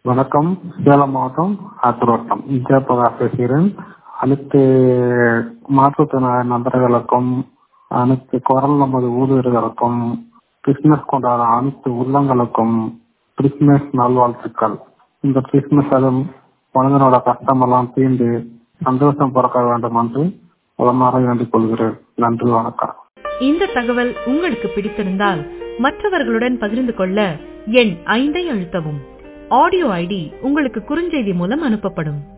வணக்கம் சேலம் மாவட்டம் ஆத்திரோட்டம் விஜயபிரகாஷ் பேசுகிறேன் அனைத்து மாற்றுத்திறனாளி நண்பர்களுக்கும் அனைத்து குரல் நமது ஊழியர்களுக்கும் கிறிஸ்துமஸ் கொண்டாடும் அனைத்து உள்ளங்களுக்கும் கிறிஸ்துமஸ் நல்வாழ்த்துக்கள் இந்த கிறிஸ்துமஸ் அதுவும் மனிதனோட கஷ்டமெல்லாம் தீர்ந்து சந்தோஷம் பிறக்க வேண்டும் என்று உளமாற வேண்டிக் கொள்கிறேன் நன்றி வணக்கம் இந்த தகவல் உங்களுக்கு பிடித்திருந்தால் மற்றவர்களுடன் பகிர்ந்து கொள்ள எண் ஐந்தை அழுத்தவும் ஆடியோ ஐடி உங்களுக்கு குறுஞ்செய்தி மூலம் அனுப்பப்படும்